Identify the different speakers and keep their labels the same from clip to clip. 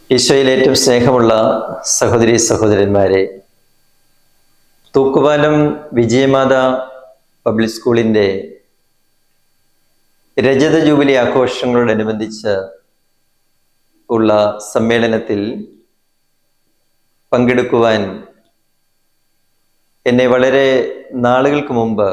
Speaker 1: ഈശോയിൽ ഏറ്റവും സ്നേഹമുള്ള സഹോദരി സഹോദരന്മാരെ തൂക്കുപാലം വിജയമാത പബ്ലിക് സ്കൂളിൻ്റെ രജത ജൂബിലി ആഘോഷങ്ങളോടനുബന്ധിച്ച് ഉള്ള സമ്മേളനത്തിൽ പങ്കെടുക്കുവാൻ എന്നെ വളരെ നാളുകൾക്ക് മുമ്പ്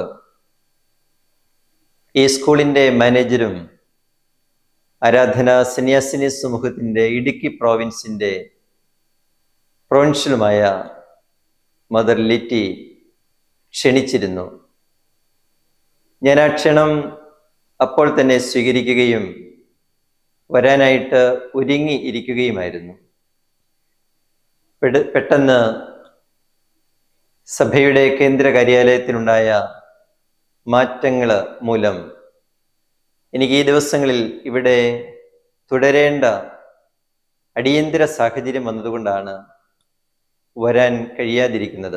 Speaker 1: ഈ സ്കൂളിൻ്റെ മാനേജരും ആരാധന സന്യാസിനി സമൂഹത്തിൻ്റെ ഇടുക്കി പ്രോവിൻസിൻ്റെ പ്രൊവിൻഷ്യലുമായ മദർ ലിറ്റി ക്ഷണിച്ചിരുന്നു ഞാൻ ആ ക്ഷണം അപ്പോൾ തന്നെ സ്വീകരിക്കുകയും വരാനായിട്ട് ഒരുങ്ങി ഇരിക്കുകയുമായിരുന്നു പെട്- പെട്ടെന്ന് സഭയുടെ കേന്ദ്ര കാര്യാലയത്തിനുണ്ടായ മാറ്റങ്ങൾ മൂലം എനിക്ക് ഈ ദിവസങ്ങളിൽ ഇവിടെ തുടരേണ്ട അടിയന്തര സാഹചര്യം വന്നതുകൊണ്ടാണ് വരാൻ കഴിയാതിരിക്കുന്നത്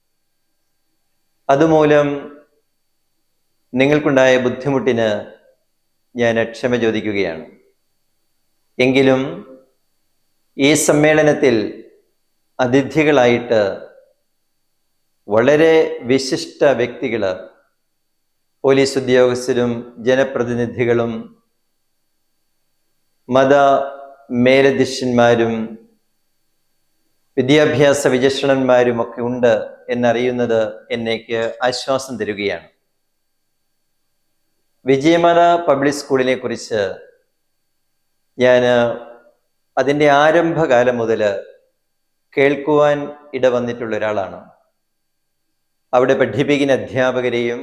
Speaker 1: അതുമൂലം നിങ്ങൾക്കുണ്ടായ ബുദ്ധിമുട്ടിന് ഞാൻ ക്ഷമ ചോദിക്കുകയാണ് എങ്കിലും ഈ സമ്മേളനത്തിൽ അതിഥികളായിട്ട് വളരെ വിശിഷ്ട വ്യക്തികൾ പോലീസ് ഉദ്യോഗസ്ഥരും ജനപ്രതിനിധികളും മത മേലധ്യക്ഷന്മാരും വിദ്യാഭ്യാസ വിചക്ഷണന്മാരും ഒക്കെ ഉണ്ട് എന്നറിയുന്നത് എന്നേക്ക് ആശ്വാസം തരികയാണ് വിജയമാത പബ്ലിക് സ്കൂളിനെ കുറിച്ച് ഞാൻ അതിൻ്റെ ആരംഭകാലം മുതൽ കേൾക്കുവാൻ ഇടവന്നിട്ടുള്ള ഒരാളാണ് അവിടെ പഠിപ്പിക്കുന്ന അധ്യാപകരെയും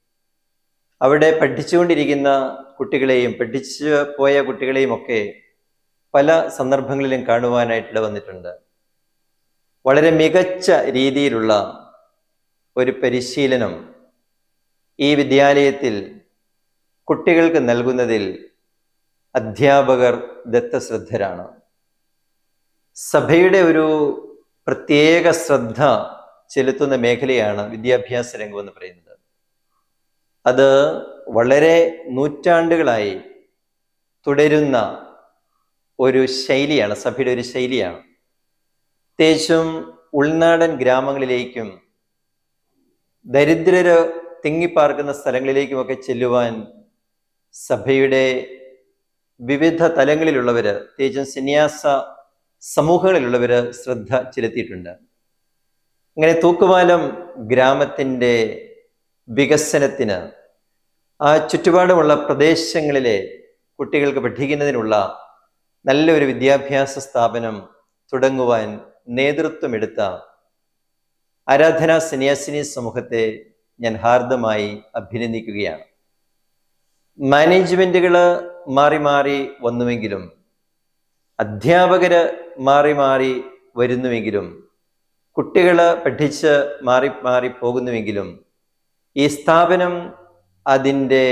Speaker 1: അവിടെ പഠിച്ചുകൊണ്ടിരിക്കുന്ന കുട്ടികളെയും പഠിച്ചു പോയ കുട്ടികളെയും ഒക്കെ പല സന്ദർഭങ്ങളിലും കാണുവാനായിട്ട് വന്നിട്ടുണ്ട് വളരെ മികച്ച രീതിയിലുള്ള ഒരു പരിശീലനം ഈ വിദ്യാലയത്തിൽ കുട്ടികൾക്ക് നൽകുന്നതിൽ അധ്യാപകർ ദത്തശ്രദ്ധരാണ് സഭയുടെ ഒരു പ്രത്യേക ശ്രദ്ധ ചെലുത്തുന്ന മേഖലയാണ് വിദ്യാഭ്യാസ രംഗം എന്ന് പറയുന്നത് അത് വളരെ നൂറ്റാണ്ടുകളായി തുടരുന്ന ഒരു ശൈലിയാണ് സഭയുടെ ഒരു ശൈലിയാണ് പ്രത്യേകിച്ചും ഉൾനാടൻ ഗ്രാമങ്ങളിലേക്കും ദരിദ്രര് തിങ്ങിപ്പാർക്കുന്ന സ്ഥലങ്ങളിലേക്കുമൊക്കെ ചെല്ലുവാൻ സഭയുടെ വിവിധ തലങ്ങളിലുള്ളവര് പ്രത്യേകിച്ചും സന്യാസ സമൂഹങ്ങളിലുള്ളവര് ശ്രദ്ധ ചെലുത്തിയിട്ടുണ്ട് അങ്ങനെ തൂക്കുപാലം ഗ്രാമത്തിൻ്റെ വികസനത്തിന് ആ ചുറ്റുപാടുമുള്ള പ്രദേശങ്ങളിലെ കുട്ടികൾക്ക് പഠിക്കുന്നതിനുള്ള നല്ലൊരു വിദ്യാഭ്യാസ സ്ഥാപനം തുടങ്ങുവാൻ നേതൃത്വമെടുത്ത ആരാധനാ സന്യാസിനി സമൂഹത്തെ ഞാൻ ഹാർദമായി അഭിനന്ദിക്കുകയാണ് മാനേജ്മെന്റുകൾ മാറി മാറി വന്നുവെങ്കിലും അധ്യാപകര് മാറി മാറി വരുന്നുവെങ്കിലും കുട്ടികൾ പഠിച്ച് മാറി മാറി പോകുന്നുവെങ്കിലും ഈ സ്ഥാപനം അതിൻ്റെ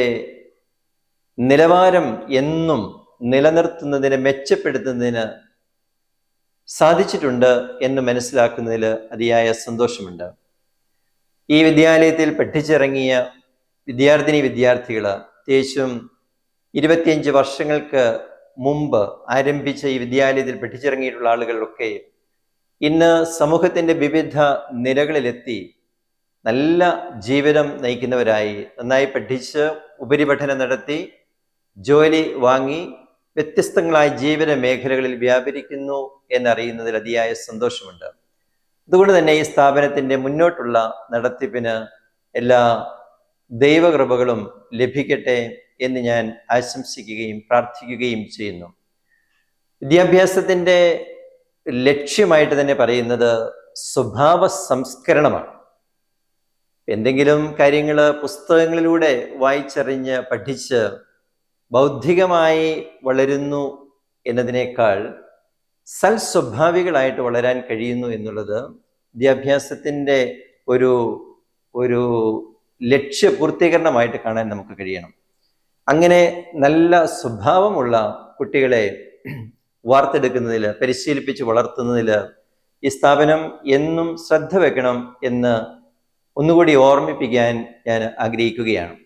Speaker 1: നിലവാരം എന്നും നിലനിർത്തുന്നതിന് മെച്ചപ്പെടുത്തുന്നതിന് സാധിച്ചിട്ടുണ്ട് എന്ന് മനസ്സിലാക്കുന്നതിൽ അതിയായ സന്തോഷമുണ്ട് ഈ വിദ്യാലയത്തിൽ പഠിച്ചിറങ്ങിയ വിദ്യാർത്ഥിനി വിദ്യാർത്ഥികൾ പ്രത്യേകിച്ചും ഇരുപത്തിയഞ്ച് വർഷങ്ങൾക്ക് മുമ്പ് ആരംഭിച്ച ഈ വിദ്യാലയത്തിൽ പഠിച്ചിറങ്ങിയിട്ടുള്ള ആളുകളൊക്കെ ഇന്ന് സമൂഹത്തിന്റെ വിവിധ നിലകളിലെത്തി നല്ല ജീവിതം നയിക്കുന്നവരായി നന്നായി പഠിച്ച് ഉപരിപഠനം നടത്തി ജോലി വാങ്ങി വ്യത്യസ്തങ്ങളായ ജീവിത മേഖലകളിൽ വ്യാപരിക്കുന്നു എന്നറിയുന്നതിൽ അതിയായ സന്തോഷമുണ്ട് അതുകൊണ്ട് തന്നെ ഈ സ്ഥാപനത്തിന്റെ മുന്നോട്ടുള്ള നടത്തിപ്പിന് എല്ലാ ദൈവകൃപകളും ലഭിക്കട്ടെ എന്ന് ഞാൻ ആശംസിക്കുകയും പ്രാർത്ഥിക്കുകയും ചെയ്യുന്നു വിദ്യാഭ്യാസത്തിന്റെ ലക്ഷ്യമായിട്ട് തന്നെ പറയുന്നത് സ്വഭാവ സംസ്കരണമാണ് എന്തെങ്കിലും കാര്യങ്ങൾ പുസ്തകങ്ങളിലൂടെ വായിച്ചറിഞ്ഞ് പഠിച്ച് ബൗദ്ധികമായി വളരുന്നു എന്നതിനേക്കാൾ സൽസ്വഭാവികളായിട്ട് വളരാൻ കഴിയുന്നു എന്നുള്ളത് വിദ്യാഭ്യാസത്തിൻ്റെ ഒരു ഒരു ലക്ഷ്യപൂർത്തീകരണമായിട്ട് കാണാൻ നമുക്ക് കഴിയണം അങ്ങനെ നല്ല സ്വഭാവമുള്ള കുട്ടികളെ വാർത്തെടുക്കുന്നതിൽ പരിശീലിപ്പിച്ച് വളർത്തുന്നതിൽ ഈ സ്ഥാപനം എന്നും ശ്രദ്ധ വെക്കണം എന്ന് ഒന്നുകൂടി ഓർമ്മിപ്പിക്കാൻ ഞാൻ ആഗ്രഹിക്കുകയാണ്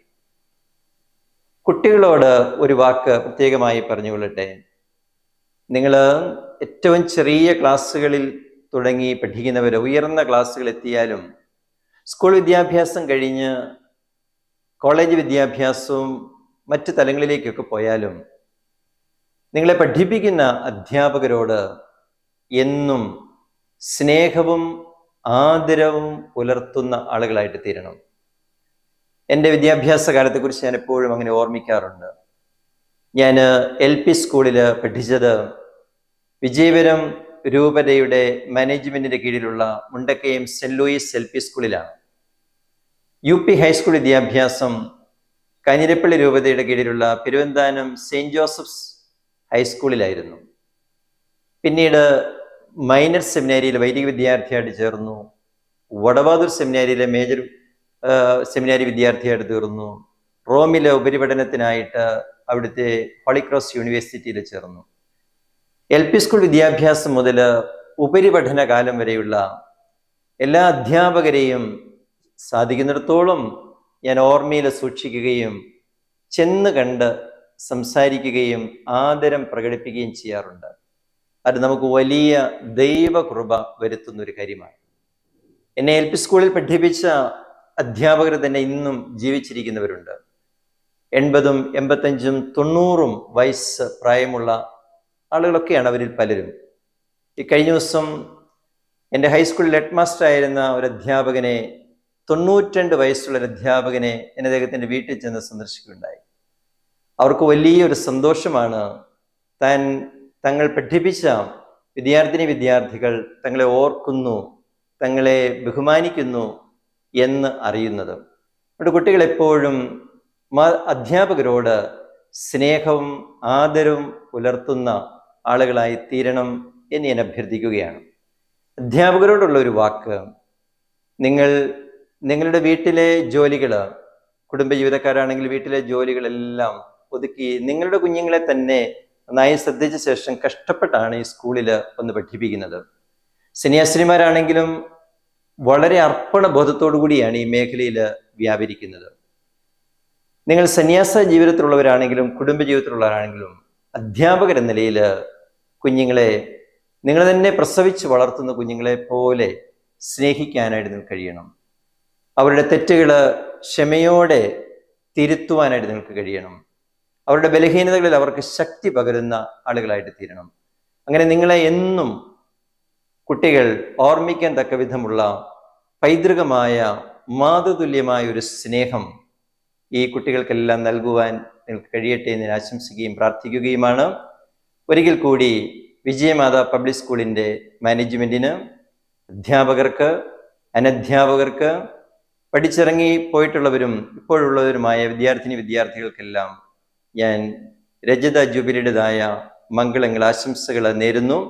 Speaker 1: കുട്ടികളോട് ഒരു വാക്ക് പ്രത്യേകമായി പറഞ്ഞുകൊള്ളട്ടെ നിങ്ങൾ ഏറ്റവും ചെറിയ ക്ലാസ്സുകളിൽ തുടങ്ങി പഠിക്കുന്നവർ ഉയർന്ന ക്ലാസ്സുകൾ എത്തിയാലും സ്കൂൾ വിദ്യാഭ്യാസം കഴിഞ്ഞ് കോളേജ് വിദ്യാഭ്യാസവും മറ്റ് തലങ്ങളിലേക്കൊക്കെ പോയാലും നിങ്ങളെ പഠിപ്പിക്കുന്ന അധ്യാപകരോട് എന്നും സ്നേഹവും ആദരവും പുലർത്തുന്ന ആളുകളായിട്ട് തീരണം എൻ്റെ വിദ്യാഭ്യാസ കാലത്തെക്കുറിച്ച് ഞാൻ എപ്പോഴും അങ്ങനെ ഓർമ്മിക്കാറുണ്ട് ഞാൻ എൽ പി സ്കൂളിൽ പഠിച്ചത് വിജയപുരം രൂപതയുടെ മാനേജ്മെന്റിന്റെ കീഴിലുള്ള Mundakayam Saint Louis L P സ്കൂളിലാണ് യു പി ഹൈസ്കൂൾ വിദ്യാഭ്യാസം കാഞ്ഞിരപ്പള്ളി രൂപതയുടെ കീഴിലുള്ള പെരുവന്താനം സെയിന്റ് ജോസഫ്സ് ഹൈസ്കൂളിലായിരുന്നു പിന്നീട് മൈനർ സെമിനാരിയിൽ വൈദിക വിദ്യാർത്ഥിയായിട്ട് ചേർന്നു വടവാതൂർ സെമിനാരിയിലെ മേജർ സെമിനാരി വിദ്യാർത്ഥിയായിട്ട് തീർന്നു റോമിലെ ഉപരിപഠനത്തിനായിട്ട് അവിടുത്തെ ഹോളിക്രോസ് യൂണിവേഴ്സിറ്റിയിൽ ചേർന്നു എൽ പി സ്കൂൾ വിദ്യാഭ്യാസം മുതൽ ഉപരിപഠന കാലം വരെയുള്ള എല്ലാ അധ്യാപകരെയും സാധിക്കുന്നിടത്തോളം ഞാൻ ഓർമ്മയിൽ സൂക്ഷിക്കുകയും ചെന്ന് കണ്ട് സംസാരിക്കുകയും ആദരം പ്രകടിപ്പിക്കുകയും ചെയ്യാറുണ്ട് അത് നമുക്ക് വലിയ ദൈവകൃപ വരുത്തുന്ന ഒരു കാര്യമാണ് എന്നെ എൽ പി സ്കൂളിൽ പഠിപ്പിച്ച അധ്യാപകർ തന്നെ ഇന്നും ജീവിച്ചിരിക്കുന്നവരുണ്ട് എൺപതും എൺപത്തഞ്ചും തൊണ്ണൂറും വയസ്സ് പ്രായമുള്ള ആളുകളൊക്കെയാണ് അവരിൽ പലരും ഈ കഴിഞ്ഞ ദിവസം എൻ്റെ ഹൈസ്കൂളിൽ ഹെഡ് മാസ്റ്റർ ആയിരുന്ന ഒരു അധ്യാപകനെ തൊണ്ണൂറ്റിരണ്ട് വയസ്സുള്ള ഒരു അധ്യാപകനെ ഞാൻ അദ്ദേഹത്തിൻ്റെ വീട്ടിൽ ചെന്ന് സന്ദർശിക്കുകയുണ്ടായി അവർക്ക് വലിയൊരു സന്തോഷമാണ് താൻ തങ്ങൾ പഠിപ്പിച്ച വിദ്യാർത്ഥിനി വിദ്യാർത്ഥികൾ തങ്ങളെ ഓർക്കുന്നു തങ്ങളെ ബഹുമാനിക്കുന്നു എന്ന് അറിയുന്നത് നമ്മുടെ കുട്ടികൾ എപ്പോഴും അധ്യാപകരോട് സ്നേഹവും ആദരവും പുലർത്തുന്ന ആളുകളായി തീരണം എന്ന് ഞാൻ അഭ്യർത്ഥിക്കുകയാണ് അധ്യാപകരോടുള്ള ഒരു വാക്ക് നിങ്ങൾ നിങ്ങളുടെ വീട്ടിലെ ജോലികൾ കുടുംബജീവിതക്കാരാണെങ്കിൽ വീട്ടിലെ ജോലികളെല്ലാം ഒതുക്കി നിങ്ങളുടെ കുഞ്ഞുങ്ങളെ തന്നെ നന്നായി ശ്രദ്ധിച്ച ശേഷം കഷ്ടപ്പെട്ടാണ് ഈ സ്കൂളിൽ ഒന്ന് പഠിപ്പിക്കുന്നത് സന്യാസിനിമാരാണെങ്കിലും വളരെ അർപ്പണ ബോധത്തോടു കൂടിയാണ് ഈ മേഖലയിൽ വ്യാപരിക്കുന്നത് നിങ്ങൾ സന്യാസ ജീവിതത്തിലുള്ളവരാണെങ്കിലും കുടുംബ ജീവിതത്തിലുള്ളവരാണെങ്കിലും അധ്യാപകർ എന്ന നിലയിൽ കുഞ്ഞുങ്ങളെ നിങ്ങൾ തന്നെ പ്രസവിച്ച് വളർത്തുന്ന കുഞ്ഞുങ്ങളെ പോലെ സ്നേഹിക്കാനായിട്ട് നിങ്ങൾക്ക് കഴിയണം അവരുടെ തെറ്റുകൾ ക്ഷമയോടെ തിരുത്തുവാനായിട്ട് നിങ്ങൾക്ക് കഴിയണം അവരുടെ ബലഹീനതകളിൽ അവർക്ക് ശക്തി പകരുന്ന ആളുകളായിട്ട് തീരണം അങ്ങനെ നിങ്ങളെ എന്നും കുട്ടികൾ ഓർമ്മിക്കാൻ തക്ക വിധമുള്ള പൈതൃകമായ മാതൃതുല്യമായ ഒരു സ്നേഹം ഈ കുട്ടികൾക്കെല്ലാം നൽകുവാൻ നിങ്ങൾക്ക് കഴിയട്ടെ എന്ന് ഞാൻ ആശംസിക്കുകയും പ്രാർത്ഥിക്കുകയുമാണ് ഒരിക്കൽ കൂടി വിജയമാത പബ്ലിക് സ്കൂളിൻ്റെ മാനേജ്മെൻറ്റിന് അധ്യാപകർക്ക് അനധ്യാപകർക്ക് പഠിച്ചിറങ്ങി പോയിട്ടുള്ളവരും ഇപ്പോഴുള്ളവരുമായ വിദ്യാർത്ഥിനി വിദ്യാർത്ഥികൾക്കെല്ലാം ഞാൻ രജത ജൂബിലിയുടേതായ മംഗളങ്ങൾ ആശംസകൾ നേരുന്നു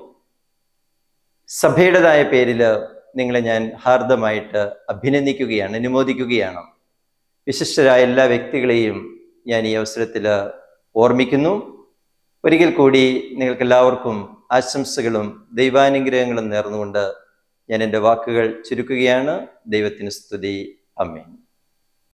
Speaker 1: സഭയുടേതായ പേരിൽ നിങ്ങളെ ഞാൻ ഹാർദമായിട്ട് അഭിനന്ദിക്കുകയാണ് അനുമോദിക്കുകയാണ് വിശിഷ്ടരായ എല്ലാ വ്യക്തികളെയും ഞാൻ ഈ അവസരത്തിൽ ഓർമ്മിക്കുന്നു ഒരിക്കൽ കൂടി നിങ്ങൾക്ക് എല്ലാവർക്കും ആശംസകളും ദൈവാനുഗ്രഹങ്ങളും നേർന്നുകൊണ്ട് ഞാൻ എൻ്റെ വാക്കുകൾ ചുരുക്കുകയാണ് ദൈവത്തിന് സ്തുതി അമ്മേൻ